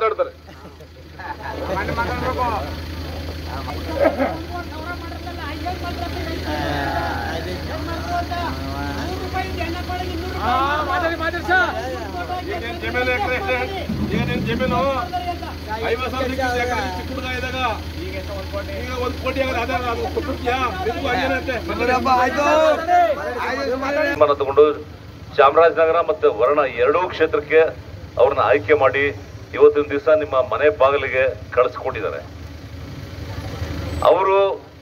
ಮಾತಾಡ್ತಾರೆ ಏನೇನ್ ಜಮೀನು ಎಕರೆ ಎಷ್ಟೇ? ಏನೇನ್ ಜಮೀನು ಐವತ್ತು ಸಾವಿರ ಸಿಕ್ಕಿದೆ ಎಕರೆ ಚಿಕ್ಕ ಹುಡುಗ ಇದ್ದಾಗ ಈಗ ಒಂದ್ ಕೋಟಿ ಆಗಲ್ಲ ಅದೇ ಅದು ಕೊಟ್ಟಿರ್ತೀಯಾ ನಿಮ್ಗೂ ಹಂಗೇನಂತೆ ತೀರ್ಮಾನ ತಗೊಂಡು ಚಾಮರಾಜನಗರ ಮತ್ತು ವರ್ಣ ಎರಡೂ ಕ್ಷೇತ್ರಕ್ಕೆ ಅವ್ರನ್ನ ಆಯ್ಕೆ ಮಾಡಿ ಇವತ್ತಿನ ದಿವಸ ನಿಮ್ಮ ಮನೆ ಬಾಗಿಲಿಗೆ ಕಳಿಸ್ಕೊಟ್ಟಿದ್ದಾರೆ ಅವರು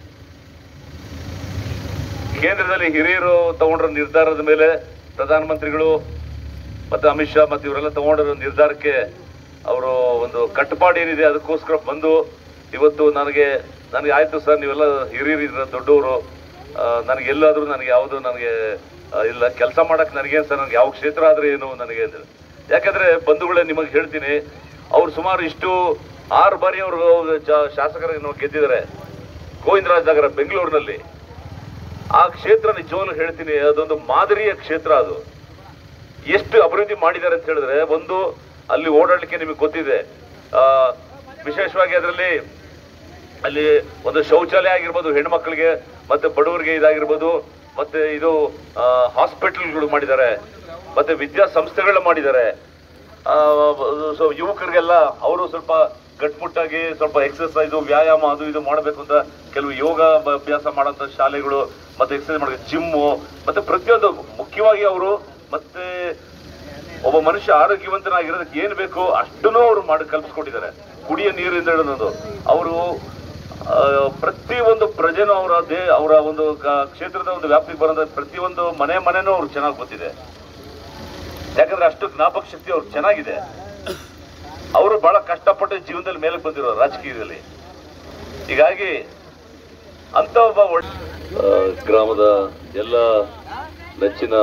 ಕೇಂದ್ರದಲ್ಲಿ ಹಿರಿಯರು ತಗೊಂಡಿರೋ ನಿರ್ಧಾರದ ಮೇಲೆ ಪ್ರಧಾನಮಂತ್ರಿಗಳು ಮತ್ತೆ ಅಮಿತ್ ಶಾ ಮತ್ತೆ ಇವರೆಲ್ಲ ತಗೊಂಡಿರೋ ನಿರ್ಧಾರಕ್ಕೆ ಅವರು ಒಂದು ಕಟ್ಟುಪಾಡು ಏನಿದೆ ಅದಕ್ಕೋಸ್ಕರ ಬಂದು ಇವತ್ತು ನನಗೆ ನನಗೆ ಆಯ್ತು ಸರ್ ನೀವೆಲ್ಲ ಹಿರಿಯರಿದ್ರ ದೊಡ್ಡವರು ನನಗೆ ಎಲ್ಲಾದ್ರೂ ನನಗೆ ಯಾವುದು ನನಗೆ ಆ, ಇಲ್ಲ ಕೆಲಸ ಮಾಡಕ್ ನನಗೇನು ಸರ್ ನನಗೆ ಯಾವ ಕ್ಷೇತ್ರ ಆದ್ರೆ ಏನು ನನಗೆ ಅಂದ್ರೆ. ಯಾಕಂದ್ರೆ ಬಂಧುಗಳೇ ನಿಮಗೆ ಹೇಳ್ತೀನಿ ಅವ್ರು ಸುಮಾರು ಇಷ್ಟು ಆರು ಬಾರಿ ಅವರು ಶಾಸಕರಾಗಿ ನಾವು ಗೆದ್ದಿದ್ದಾರೆ ಗೋವಿಂದರಾಜ್ ನಗರ ಬೆಂಗಳೂರಿನಲ್ಲಿ ಆ ಕ್ಷೇತ್ರ ನಿಜವಾಗ್ಲೂ ಹೇಳ್ತೀನಿ ಅದೊಂದು ಮಾದರಿಯ ಕ್ಷೇತ್ರ ಅದು ಎಷ್ಟು ಅಭಿವೃದ್ಧಿ ಮಾಡಿದ್ದಾರೆ ಅಂತ ಹೇಳಿದ್ರೆ ಒಂದು ಅಲ್ಲಿ ಓಡಾಡ್ಲಿಕ್ಕೆ ನಿಮಗೆ ಗೊತ್ತಿದೆ ಆ, ವಿಶೇಷವಾಗಿ ಅದರಲ್ಲಿ ಅಲ್ಲಿ ಒಂದು ಶೌಚಾಲಯ ಆಗಿರ್ಬೋದು ಹೆಣ್ಮಕ್ಳಿಗೆ ಮತ್ತೆ ಬಡವರಿಗೆ ಇದಾಗಿರ್ಬೋದು ಮತ್ತೆ ಇದು ಹಾಸ್ಪಿಟಲ್ಗಳು ಮಾಡಿದ್ದಾರೆ ಮತ್ತೆ ವಿದ್ಯಾಸಂಸ್ಥೆಗಳು ಮಾಡಿದ್ದಾರೆ ಆ, ಸೊ ಯುವಕರಿಗೆಲ್ಲ ಅವರು ಸ್ವಲ್ಪ ಗಟ್ಮುಟ್ಟಾಗಿ ಸ್ವಲ್ಪ ಎಕ್ಸರ್ಸೈಸು ವ್ಯಾಯಾಮ ಅದು ಇದು ಮಾಡಬೇಕು ಅಂತ ಕೆಲವು ಯೋಗ ಬ- ಅಭ್ಯಾಸ ಮಾಡೋಂಥ ಶಾಲೆಗಳು ಮತ್ತೆ ಎಕ್ಸರ್ಸೈಸ್ ಮಾಡೋ ಜಿಮ್ಮು ಮತ್ತೆ ಪ್ರತಿಯೊಂದು ಮುಖ್ಯವಾಗಿ ಅವರು ಮತ್ತೆ ಒಬ್ಬ ಮನುಷ್ಯ ಆರೋಗ್ಯವಂತನಾಗಿರೋದಕ್ಕೆ ಏನ್ ಬೇಕೋ ಅಷ್ಟನ್ನು ಅವರು ಮಾಡಿ ಕಲ್ಪಿಸ್ಕೊಟ್ಟಿದ್ದಾರೆ ಕುಡಿಯ ನೀರಿಂದ ಹಿಡಿದು ಅವರು ಆ, ಪ್ರತಿಯೊಂದು ಪ್ರಜೆನೂ ಅವರ ದೇ ಅವರ ಒಂದು ಕ- ಕ್ಷೇತ್ರದ ಒಂದು ವ್ಯಾಪ್ತಿಗೆ ಬರೋದ ಪ್ರತಿಯೊಂದು ಮನೆ ಮನೆನೂ ಅವ್ರಿಗೆ ಚೆನ್ನಾಗಿ ಗೊತ್ತಿದೆ ಯಾಕಂದ್ರೆ ಅಷ್ಟು ಜ್ಞಾಪಕ ಶಕ್ತಿ ಅವ್ರಿಗೆ ಚೆನ್ನಾಗಿದೆ ಅವರು ಬಹಳ ಕಷ್ಟಪಟ್ಟು ಜೀವನದಲ್ಲಿ ಮೇಲಕ್ಕೆ ಬಂದಿರೋ ರಾಜಕೀಯದಲ್ಲಿ ಹೀಗಾಗಿ ಅಂತ ಒಬ್ಬ ಒಳ್ಳೆ ಗ್ರಾಮದ ಎಲ್ಲ ನೆಚ್ಚಿನ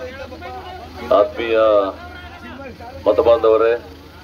ಆತ್ಮೀಯ ಮತಬಾಂಧವರೇ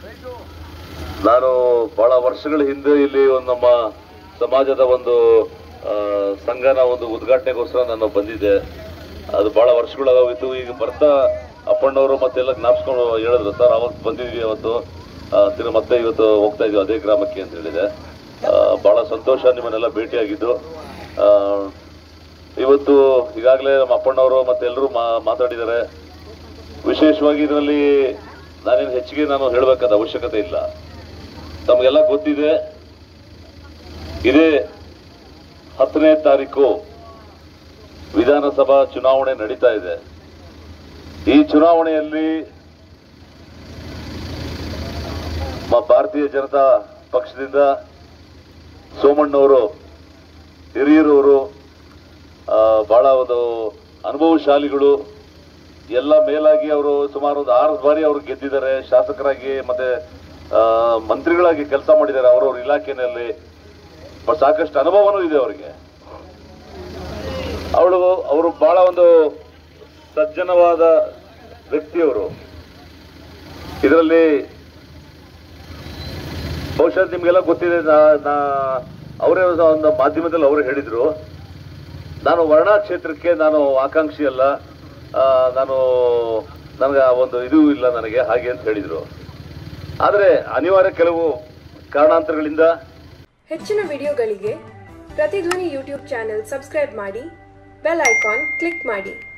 ನಾನು ಬಹಳ ವರ್ಷಗಳ ಹಿಂದೆ ಇಲ್ಲಿ ಒಂದು ನಮ್ಮ ಸಮಾಜದ ಒಂದು ಆ, ಸಂಘನ ಒಂದು ಉದ್ಘಾಟನೆಗೋಸ್ಕರ ನಾನು ಬಂದಿದ್ದೆ ಅದು ಬಹಳ ವರ್ಷಗಳಾಗೋಗಿತ್ತು ಈಗ ಬರ್ತಾ ಅಪ್ಪಣ್ಣವರು ಮತ್ತೆಲ್ಲ ಜ್ಞಾಪಿಸ್ಕೊಂಡು ಹೇಳಿದ್ರು ಸರ್ ಅವಾಗ ಬಂದಿದ್ವಿ ಅವತ್ತು ಆ, ತಿರ್ಗ ಮತ್ತೆ ಇವತ್ತು ಹೋಗ್ತಾ ಇದೀವಿ ಅದೇ ಗ್ರಾಮಕ್ಕೆ ಅಂತ ಹೇಳಿದೆ ಆ, ಬಹಳ ಸಂತೋಷ ನಿಮ್ಮನ್ನೆಲ್ಲ ಭೇಟಿಯಾಗಿದ್ದು ಆ, ಇವತ್ತು ಈಗಾಗಲೇ ನಮ್ಮ ಅಪ್ಪಣ್ಣವರು ಮತ್ತೆ ಎಲ್ಲರೂ ಮಾತಾಡಿದ್ದಾರೆ ವಿಶೇಷವಾಗಿ ಇದರಲ್ಲಿ ನಾನೇನು ಹೆಚ್ಚಿಗೆ ನಾನು ಹೇಳಬೇಕಾದ ಅವಶ್ಯಕತೆ ಇಲ್ಲ ತಮಗೆಲ್ಲ ಗೊತ್ತಿದೆ ಇದೇ ಹತ್ತನೇ ತಾರೀಕು ವಿಧಾನಸಭಾ ಚುನಾವಣೆ ನಡೀತಾ ಇದೆ ಈ ಚುನಾವಣೆಯಲ್ಲಿ ಮ- ಭಾರತೀಯ ಜನತಾ ಪಕ್ಷದಿಂದ ಸೋಮಣ್ಣವರು ಹಿರಿಯರವರು ಆ, ಬಹಳ ಒಂದು ಅನುಭವಶಾಲಿಗಳು ಎಲ್ಲ ಮೇಲಾಗಿ ಅವರು ಸುಮಾರು ಒಂದು ಆರು ಬಾರಿ ಅವರು ಗೆದ್ದಿದ್ದಾರೆ ಶಾಸಕರಾಗಿ ಮತ್ತೆ ಆ, ಮಂತ್ರಿಗಳಾಗಿ ಕೆಲಸ ಮಾಡಿದ್ದಾರೆ ಅವರವ್ರ ಇಲಾಖೆಯಲ್ಲಿ ಬ- ಸಾಕಷ್ಟು ಅನುಭವನೂ ಇದೆ ಅವರಿಗೆ ಅವಳು ಅವರು ಬಹಳ ಒಂದು ಸಜ್ಜನವಾದ ವ್ಯಕ್ತಿಯವರು ಇದರಲ್ಲಿ ಬಹುಶಃ ನಿಮ್ಗೆಲ್ಲ ಗೊತ್ತಿದೆ ನಾ- ನಾ ಅವರೇ ಒಂದು ಮಾಧ್ಯಮದಲ್ಲಿ ಅವರು ಹೇಳಿದ್ರು ನಾನು ವರ್ಣ ಕ್ಷೇತ್ರಕ್ಕೆ ನಾನು ಆಕಾಂಕ್ಷಿ ಅಲ್ಲ ಆ, ನಾನು ನನಗೆ ಆ ಒಂದು ಇದು ಇಲ್ಲ ನನಗೆ ಹಾಗೆ ಅಂತ ಹೇಳಿದ್ರು ಆದರೆ ಅನಿವಾರ್ಯ ಕೆಲವು ಕಾರಣಾಂತರಗಳಿಂದ ಹೆಚ್ಚಿನ ವಿಡಿಯೋಗಳಿಗೆ ಪ್ರತಿಧ್ವನಿ ಯೂಟ್ಯೂಬ್ ಚಾನೆಲ್ ಸಬ್ಸ್ಕ್ರೈಬ್ ಮಾಡಿ ಬೆಲ್ ಐಕಾನ್ ಕ್ಲಿಕ್ ಮಾಡಿ